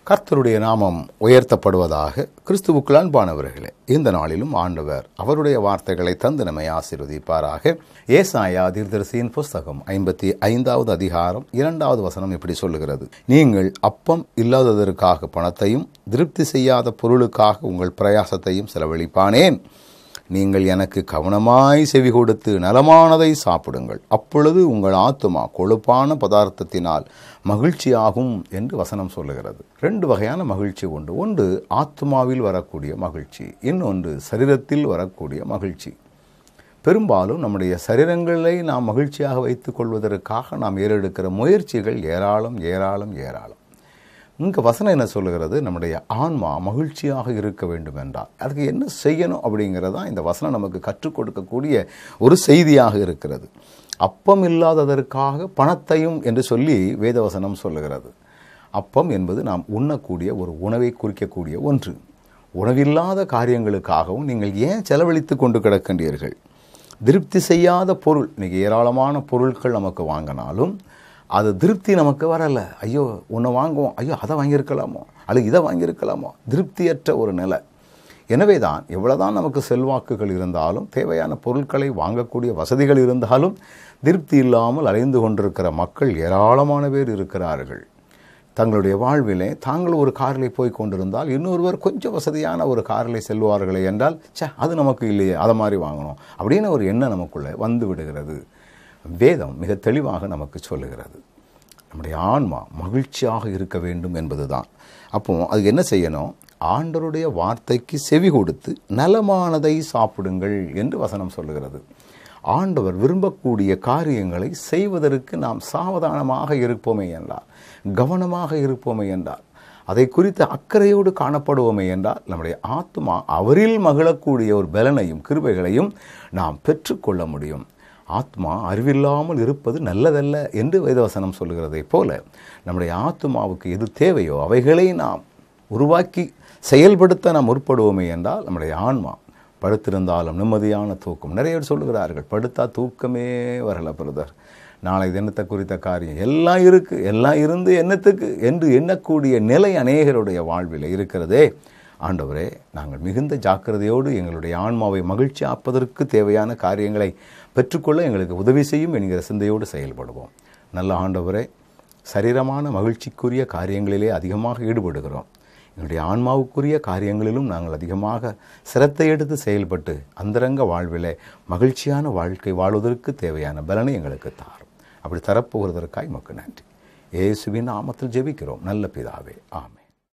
கர்த்தருடைய நாமம் உயர்த்தப்படுவதாக கிறிஸ்துவுக்குள் அன்பானவர்களே இந்த நாளிலும் ஆண்டவர் அவருடைய வார்த்தைகளை தந்து நம்மை ஆசீர்வதிப்பாராக ஏசாயா தீர்தரிசியின் புஸ்தகம் ஐம்பத்தி ஐந்தாவது அதிகாரம் இரண்டாவது வசனம் இப்படி சொல்லுகிறது நீங்கள் அப்பம் இல்லாததற்காக பணத்தையும் திருப்தி செய்யாத பொருளுக்காக உங்கள் பிரயாசத்தையும் செலவழிப்பானேன் நீங்கள் எனக்கு கவனமாய் செவி கொடுத்து நலமானதை சாப்பிடுங்கள் அப்பொழுது உங்கள் ஆத்துமா கொழுப்பான பதார்த்தத்தினால் மகிழ்ச்சியாகும் என்று வசனம் சொல்லுகிறது ரெண்டு வகையான மகிழ்ச்சி உண்டு ஒன்று ஆத்மாவில் வரக்கூடிய மகிழ்ச்சி இன்னொன்று சரீரத்தில் வரக்கூடிய மகிழ்ச்சி பெரும்பாலும் நம்முடைய சரீரங்களை நாம் மகிழ்ச்சியாக வைத்துக் கொள்வதற்காக நாம் ஏறெடுக்கிற முயற்சிகள் ஏராளம் ஏராளம் ஏராளம் இங்கே வசனம் என்ன சொல்லுகிறது நம்முடைய ஆன்மா மகிழ்ச்சியாக இருக்க வேண்டும் என்றால் அதுக்கு என்ன செய்யணும் அப்படிங்கிறது தான் இந்த வசனம் நமக்கு கற்றுக் கொடுக்கக்கூடிய ஒரு செய்தியாக இருக்கிறது அப்பம் இல்லாததற்காக பணத்தையும் என்று சொல்லி வேதவசனம் சொல்லுகிறது அப்பம் என்பது நாம் உண்ணக்கூடிய ஒரு உணவை குறிக்கக்கூடிய ஒன்று உணவில்லாத காரியங்களுக்காகவும் நீங்கள் ஏன் செலவழித்து கொண்டு கிடக்கின்றீர்கள் திருப்தி செய்யாத பொருள் இன்றைக்கி ஏராளமான பொருட்கள் நமக்கு வாங்கினாலும் அது திருப்தி நமக்கு வரலை ஐயோ ஒன்று வாங்குவோம் ஐயோ அதை வாங்கியிருக்கலாமோ அல்லது இதை வாங்கியிருக்கலாமோ திருப்தியற்ற ஒரு நிலை எனவே தான் எவ்வளோதான் நமக்கு செல்வாக்குகள் இருந்தாலும் தேவையான பொருட்களை வாங்கக்கூடிய வசதிகள் இருந்தாலும் திருப்தி இல்லாமல் அலைந்து கொண்டிருக்கிற மக்கள் ஏராளமான பேர் இருக்கிறார்கள் தங்களுடைய வாழ்விலே தாங்கள் ஒரு காரில் போய் கொண்டிருந்தால் இன்னொருவர் கொஞ்சம் வசதியான ஒரு காரில் செல்வார்களே என்றால் சே அது நமக்கு இல்லையே அதை மாதிரி வாங்கணும் அப்படின்னு ஒரு எண்ணம் நமக்குள்ளே வந்து விடுகிறது வேதம் மிக தெளிவாக நமக்கு சொல்லுகிறது நம்முடைய ஆன்மா மகிழ்ச்சியாக இருக்க வேண்டும் என்பது தான் அப்போ அது என்ன செய்யணும் ஆண்டருடைய வார்த்தைக்கு செவி கொடுத்து நலமானதை சாப்பிடுங்கள் என்று வசனம் சொல்லுகிறது ஆண்டவர் விரும்பக்கூடிய காரியங்களை செய்வதற்கு நாம் சாவதானமாக இருப்போமே என்றால் கவனமாக இருப்போமே என்றால் அதை குறித்த அக்கறையோடு காணப்படுவோமே என்றால் நம்முடைய ஆத்மா அவரில் மகிழக்கூடிய ஒரு பலனையும் கிருபைகளையும் நாம் பெற்றுக்கொள்ள முடியும் ஆத்மா அறிவில்லாமல் இருப்பது நல்லதல்ல என்று வேதவசனம் சொல்லுகிறதை போல நம்முடைய ஆத்மாவுக்கு எது தேவையோ அவைகளை நாம் உருவாக்கி செயல்படுத்த நாம் முற்படுவோமே என்றால் நம்முடைய ஆன்மா படுத்திருந்தாலும் நிம்மதியான தூக்கம் நிறைய பேர் சொல்லுகிறார்கள் படுத்தா தூக்கமே வரல பிரதர் நாளை தினத்தை குறித்த காரியம் எல்லாம் இருக்குது எல்லாம் இருந்து என்னத்துக்கு என்று எண்ணக்கூடிய நிலை அநேகருடைய வாழ்வில் இருக்கிறதே ஆண்டவரே நாங்கள் மிகுந்த ஜாக்கிரதையோடு எங்களுடைய ஆன்மாவை மகிழ்ச்சி ஆப்பதற்கு தேவையான காரியங்களை பெற்றுக்கொள்ள எங்களுக்கு உதவி செய்யும் என்கிற சிந்தையோடு செயல்படுவோம் நல்ல ஆண்டவரே சரீரமான மகிழ்ச்சிக்குரிய காரியங்களிலே அதிகமாக ஈடுபடுகிறோம் எங்களுடைய ஆன்மாவுக்குரிய காரியங்களிலும் நாங்கள் அதிகமாக சிரத்தை எடுத்து செயல்பட்டு அந்தரங்க வாழ்விலே மகிழ்ச்சியான வாழ்க்கை வாழ்வதற்கு தேவையான பலனை எங்களுக்கு தாரும் அப்படி தரப்போகிறதற்காய் மக்கு நன்றி இயேசுவின் நாமத்தில் ஜெபிக்கிறோம் நல்ல பிதாவே ஆமே